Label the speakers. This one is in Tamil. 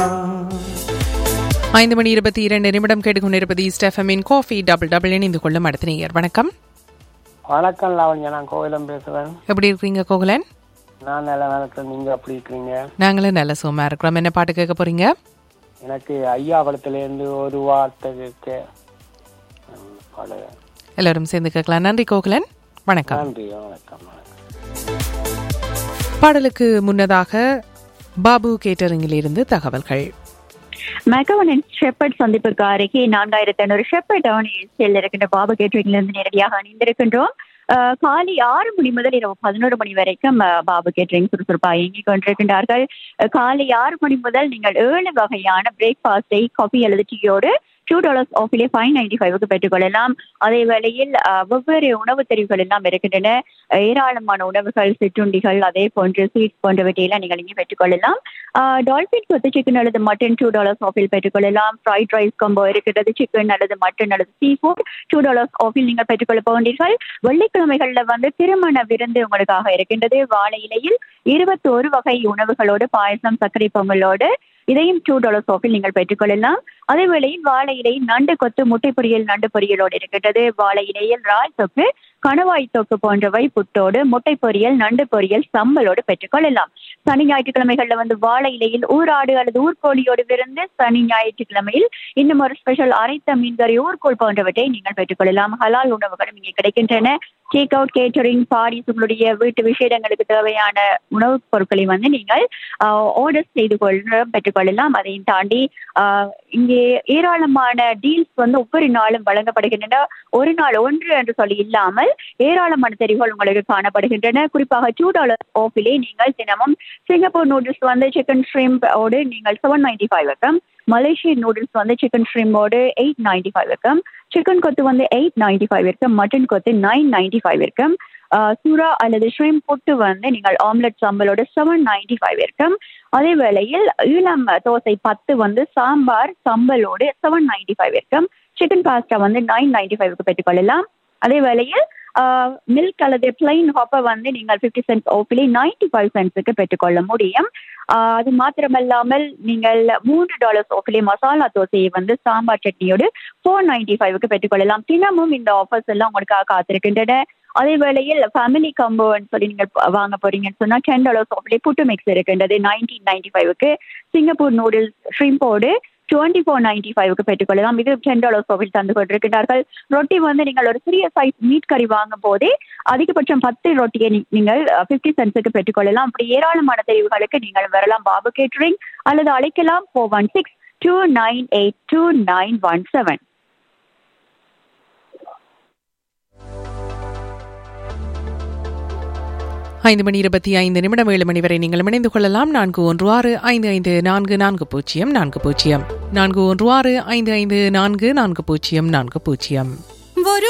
Speaker 1: ஐந்து மணி இருபத்தி இரண்டு நிமிடம் கேட்டுக்கொண்டிருப்பது ஸ்டெஃபமின் காஃபி டபுள் டபுள் இணைந்து கொள்ளும் அடுத்த நேயர் வணக்கம்
Speaker 2: வணக்கம் லாவண்யா நான் கோவிலம் பேசுறேன்
Speaker 1: எப்படி இருக்கீங்க கோகுலன்
Speaker 2: நான் நல்ல நேரத்தில் நீங்க எப்படி இருக்கிறீங்க
Speaker 1: நாங்களும் நல்ல சும்மா இருக்கிறோம் என்ன பாட்டு கேட்க போறீங்க
Speaker 2: எனக்கு ஐயா படத்துலேருந்து ஒரு வார்த்தை கேட்க ம், பழைய
Speaker 1: எல்லாரும் சேர்ந்து கேட்கலாம் நன்றி கோகுலன் வணக்கம்
Speaker 2: நன்றி வணக்கம் வணக்கம்
Speaker 1: பாடலுக்கு முன்னதாக பாபு கேட்டரிங்கில் இருந்து தகவல்கள்
Speaker 3: மெகவனின் ஷெப்பர்ட் சந்திப்புக்கு அருகே நான்காயிரத்தி ஐநூறு ஷெப்பர்ட் அவனியில் இருக்கின்ற பாபு கேட்டரிங்ல இருந்து நேரடியாக அணிந்திருக்கின்றோம் அஹ், காலை ஆறு மணி முதல் இரவு பதினோரு மணி வரைக்கும் அஹ், பாபு கேட்டரிங் சுறுசுறுப்பாக இயங்கிக் கொண்டிருக்கின்றார்கள் அஹ், காலை ஆறு மணி முதல் நீங்கள் ஏழு வகையான பிரேக்ஃபாஸ்டை காஃபி அல்லது டீயோடு டூ டாலர்ஸ் ஆஃபிலே ஃபைவ் நைன்டி ஃபைவ்க்கு பெற்றுக்கொள்ளலாம் அதே வேளையில் அஹ், வெவ்வேறு உணவு தெரிவுகள் எல்லாம் இருக்கின்றன அஹ், ஏராளமான உணவுகள் சிற்றுண்டிகள் அதே போன்று ஸ்வீட்ஸ் போன்றவற்றையெல்லாம் நீங்கள் இங்கே பெற்றுக்கொள்ளலாம் டால்பின் கொத்து சிக்கன் அல்லது மட்டன் டூ டாலர்ஸ் ஆஃபில் பெற்றுக்கொள்ளலாம் ஃப்ரைட் ரைஸ் கம்போ இருக்கிறது சிக்கன் அல்லது மட்டன் அல்லது சீ ஃபுட் டூ டாலர்ஸ் ஆஃபில் நீங்கள் பெற்றுக்கொள்ள போகின்றீர்கள் வெள்ளிக்கிழமைகளில் வந்து திருமண விருந்து உங்களுக்காக இருக்கின்றது வாழை இலையில் இருபத்தோரு வகை உணவுகளோடு பாயசம் சர்க்கரை பொங்கலோடு இதையும் டூ டாலர்ஸ் ஆஃபில் நீங்கள் பெற்றுக்கொள்ளலாம் அதே வேளையில் வாழை இலையில் நண்டு கொத்து முட்டை பொரியல் நண்டு பொரியலோடு இருக்கின்றது வாழை இலையில் ரால் தொக்கு கணவாய் தொக்கு போன்றவை புட்டோடு முட்டை பொரியல் நண்டு பொரியல் சம்பலோடு பெற்றுக்கொள்ளலாம் சனி ஞாயிற்றுக்கிழமைகள்ல வந்து வாழை இலையில் ஊராடு அல்லது ஊர்கோழியோடு விருந்து சனி ஞாயிற்றுக்கிழமையில் இன்னும் ஒரு ஸ்பெஷல் அரைத்த மீன்கறி ஊர்கோள் போன்றவற்றை நீங்கள் பெற்றுக்கொள்ளலாம் ஹலால் உணவுகளும் இங்கே கிடைக்கின்றன டேக் அவுட் கேட்டரிங் பாரிஸ் உங்களுடைய வீட்டு விசேடங்களுக்கு தேவையான உணவுப் பொருட்களை வந்து நீங்கள் ஆர்டர் செய்து கொள்ள பெற்றுக்கொள்ளலாம் அதையும் தாண்டி ஆஹ், இங்கே ஏராளமான டீல்ஸ் வந்து ஒவ்வொரு நாளும் வழங்கப்படுகின்றன ஒரு நாள் ஒன்று என்று சொல்லி இல்லாமல் ஏராளமான தெரிவுகள் உங்களுக்கு காணப்படுகின்றன குறிப்பாக டூ டாலர் ஆஃபிலே நீங்கள் தினமும் சிங்கப்பூர் நூடுல்ஸ் வந்து சிக்கன் ஷ்ரிம்போடு நீங்கள் செவன் நைன்டி ஃபைவ் இருக்கும் மலேசியன் நூடுல்ஸ் வந்து சிக்கன் ஷ்ரிம்போடு எயிட் நைன்டி ஃபைவ் இருக்கும் சிக்கன் கொத்து வந்து எயிட் நைன்டி ஃபைவ் இருக்கும் மட்டன் கொத்து நைன் நைன்டி ஃபைவ் இருக்கும் ஆஹ் சுறா அல்லது ஷ்ரிம் புட்டு வந்து நீங்கள் ஆம்லெட் சாம்பலோட செவன் நைன்டி ஃபைவ் இருக்கும் அதே வேளையில் ஈழம் தோசை பத்து வந்து சாம்பார் சம்பலோடு செவன் நைன்டி ஃபைவ் இருக்கும் சிக்கன் பாஸ்டா வந்து நைன் நைன்டி ஃபைவ்க்கு பெற்றுக்கொள்ளலாம் அதே வேளையில் மில்க் அல்லது பிளைன் ஹாப்பர் வந்து நீங்கள் ஃபிஃப்டி சென்ட் ஓஃபிலே நைன்டி ஃபைவ் சென்ட்ஸுக்கு பெற்றுக்கொள்ள முடியும் ஆஹ் அது மாத்திரமல்லாமல் நீங்கள் மூன்று டாலர்ஸ் ஓஃபிலே மசாலா தோசையை வந்து சாம்பார் சட்னியோடு ஃபோர் நைன்டி ஃபைவ்க்கு பெற்றுக்கொள்ளலாம் தினமும் இந்த ஆஃபர்ஸ் எல்லாம் உங்களுக்காக காத்திருக்கின்றன அதே வேளையில் ஃபேமிலி காம்போன்னு சொல்லி நீங்கள் ப- வாங்க போறீங்கன்னு சொன்னா டென் டாலர்ஸ் ஆஃப்லேயே புட்டு மிக்ஸ் இருக்கின்றது நைன்டீன் நைன்டி ஃபைவ்க்கு சிங்கப்பூர் நூடுல்ஸ் ஷ்ரிம்போடு டுவெண்ட்டி ஃபோர் நைன்டி ஃபைவ்க்கு பெற்றுக்கொள்ளலாம் இது டென் டாலர்ஸ் ஆஃபில் தந்து கொண்டிருக்கிறார்கள் ரொட்டி வந்து நீங்கள் ஒரு சிறிய சைஸ் மீட் கறி வாங்கும் போதே அதிகபட்சம் பத்து ரொட்டியை நீ- நீங்கள் ஃபிஃப்டி சென்ட்ஸுக்கு பெற்றுக்கொள்ளலாம் அப்படி ஏராளமான தெரிவுகளுக்கு நீங்கள் வரலாம் பாபு கேட்டரிங் அல்லது அழைக்கலாம் four one six two nine eight two nine one seven
Speaker 1: ஐந்து மணி இருபத்தி ஐந்து நிமிடம் ஏழு மணி வரை நீங்கள் இணைந்து கொள்ளலாம் நான்கு ஒன்று ஆறு ஐந்து ஐந்து நான்கு நான்கு பூஜ்ஜியம் நான்கு பூஜ்ஜியம் நான்கு ஒன்று ஆறு ஐந்து ஐந்து நான்கு நான்கு பூஜ்ஜியம் நான்கு பூஜ்ஜியம்